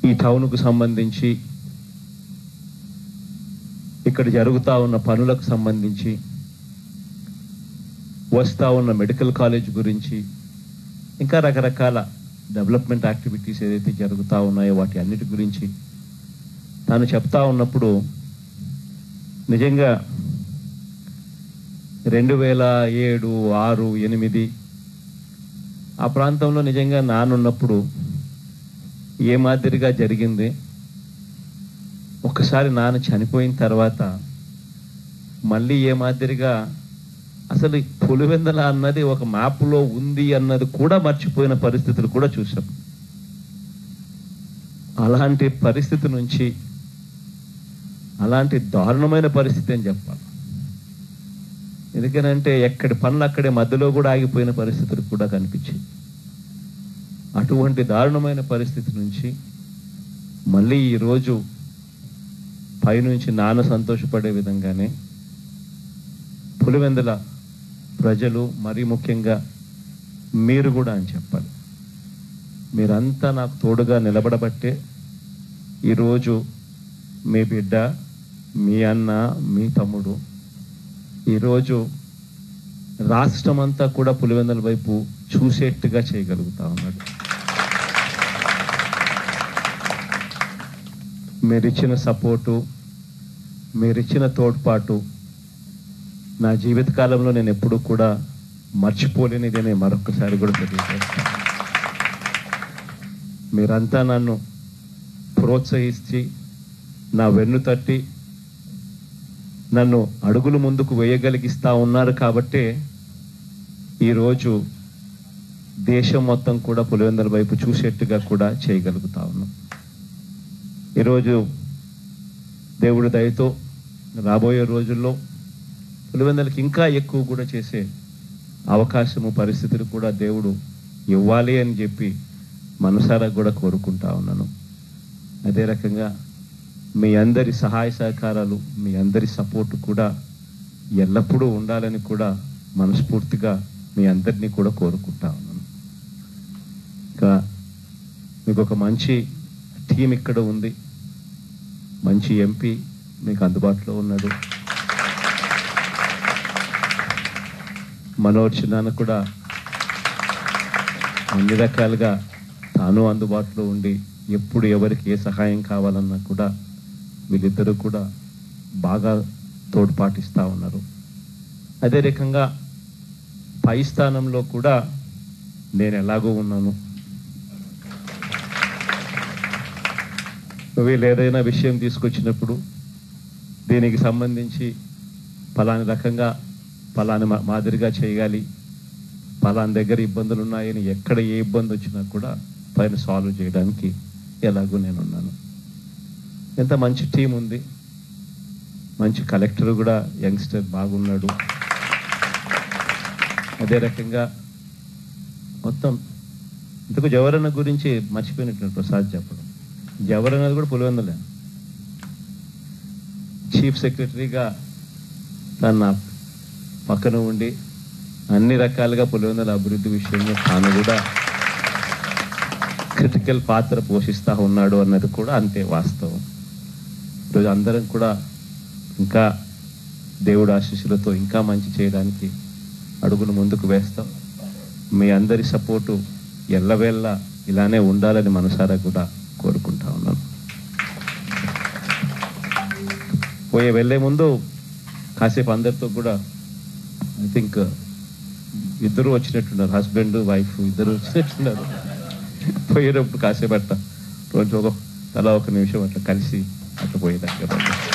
ఈ టౌన్కు సంబంధించి ఇక్కడ జరుగుతూ ఉన్న పనులకు సంబంధించి వస్తూ ఉన్న మెడికల్ కాలేజ్ గురించి ఇంకా రకరకాల డెవలప్మెంట్ యాక్టివిటీస్ ఏదైతే జరుగుతూ ఉన్నాయో వాటి అన్నిటి గురించి తాను చెప్తా ఉన్నప్పుడు నిజంగా రెండు వేల ఏడు ఆరు ఎనిమిది ఆ ప్రాంతంలో నిజంగా నానున్నప్పుడు ఏ మాదిరిగా జరిగింది ఒకసారి నాన్న చనిపోయిన తర్వాత మళ్ళీ ఏ మాదిరిగా అసలు ఈ పులివెందల అన్నది ఒక మ్యాప్లో ఉంది అన్నది కూడా మర్చిపోయిన పరిస్థితులు కూడా చూసాం అలాంటి పరిస్థితి నుంచి అలాంటి దారుణమైన పరిస్థితి అని చెప్పాలి ఎందుకనంటే ఎక్కడి పనులు అక్కడే మధ్యలో కూడా ఆగిపోయిన పరిస్థితులు కూడా కనిపించాయి అటువంటి దారుణమైన పరిస్థితి నుంచి మళ్ళీ ఈరోజు పైనుంచి నాన్న సంతోషపడే విధంగానే పులివెందుల ప్రజలు మరీ ముఖ్యంగా మీరు కూడా అని చెప్పాలి మీరంతా నాకు తోడుగా నిలబడబట్టే ఈరోజు మీ బిడ్డ మీ అన్న మీ తమ్ముడు ఈరోజు రాష్ట్రం అంతా కూడా పులివెందుల వైపు చూసేట్టుగా చేయగలుగుతా ఉన్నాడు మీరిచ్చిన సపోర్టు మీరిచ్చిన తోడ్పాటు నా జీవితకాలంలో నేను ఎప్పుడూ కూడా మర్చిపోలేనిది నేను మరొకసారి కూడా తెలియజేస్తాను మీరంతా నన్ను ప్రోత్సహించి నా వెన్ను తట్టి నన్ను అడుగులు ముందుకు వేయగలిగిస్తా ఉన్నారు కాబట్టే ఈరోజు దేశం మొత్తం కూడా పులివెందుల వైపు చూసేట్టుగా కూడా చేయగలుగుతా ఉన్నాం ఈరోజు దేవుడి దయతో రాబోయే రోజుల్లో పులివెందులకి ఇంకా ఎక్కువ కూడా చేసే అవకాశము పరిస్థితులు కూడా దేవుడు ఇవ్వాలి అని చెప్పి మనసారా కూడా కోరుకుంటా ఉన్నాను అదే రకంగా మీ అందరి సహాయ సహకారాలు మీ అందరి సపోర్ట్ కూడా ఎల్లప్పుడూ ఉండాలని కూడా మనస్ఫూర్తిగా మీ అందరినీ కూడా కోరుకుంటా ఉన్నాను ఇంకా మీకు ఒక మంచి టీం ఇక్కడ ఉంది మంచి ఎంపీ మీకు అందుబాటులో ఉన్నాడు మనోజ్ నాన్న కూడా అన్ని రకాలుగా తాను అందుబాటులో ఉండి ఎప్పుడు ఎవరికి ఏ సహాయం కావాలన్నా కూడా వీళ్ళిద్దరూ కూడా బాగా తోడ్పాటిస్తూ ఉన్నారు అదే రకంగా పై స్థానంలో కూడా నేను ఎలాగో ఉన్నాను వీళ్ళు ఏదైనా విషయం తీసుకొచ్చినప్పుడు దీనికి సంబంధించి ఫలాని రకంగా ఫలాని మా- మాదిరిగా చేయాలి ఫలాని దగ్గర ఇబ్బందులు ఉన్నాయని ఎక్కడ ఏ ఇబ్బంది వచ్చినా కూడా పైన సాల్వ్ చేయడానికి ఎలాగో నేను ఉన్నాను ఎంత మంచి టీం ఉంది మంచి కలెక్టర్ కూడా యంగ్స్టర్ బాగున్నాడు అదే రకంగా మొత్తం ఇంతకు జవరన్న గురించి మర్చిపోయినట్టు ప్రసాద్ చెప్పడం జవరన్నది కూడా పులివెందులే చీఫ్ సెక్రటరీగా తన నా పక్కన ఉండి అన్ని రకాలుగా పులివెందుల అభివృద్ధి విషయంలో తాను కూడా క్రిటికల్ పాత్ర పోషిస్తూ ఉన్నాడు అన్నది కూడా అంతే వాస్తవం ఈరోజు అందరం కూడా ఇంకా దేవుడు ఆశీస్సులతో ఇంకా మంచి చేయడానికి అడుగులు ముందుకు వేస్తాం మీ అందరి సపోర్టు ఎల్లవేళ్ళ ఇలానే ఉండాలని మనసారా కూడా కోరుకుంటా ఉన్నాను పోయే వెళ్ళే ముందు కాసేపు అందరితో కూడా ఐ థింక్ ఇద్దరు వచ్చినట్టున్నారు హస్బెండ్ వైఫ్ ఇద్దరు వచ్చినట్టున్నారు పోయేటప్పుడు కాసేపు అట్లా రోజు ఒక తలా ఒక నిమిషం అట్లా కలిసి అట్లా పోయేదాకా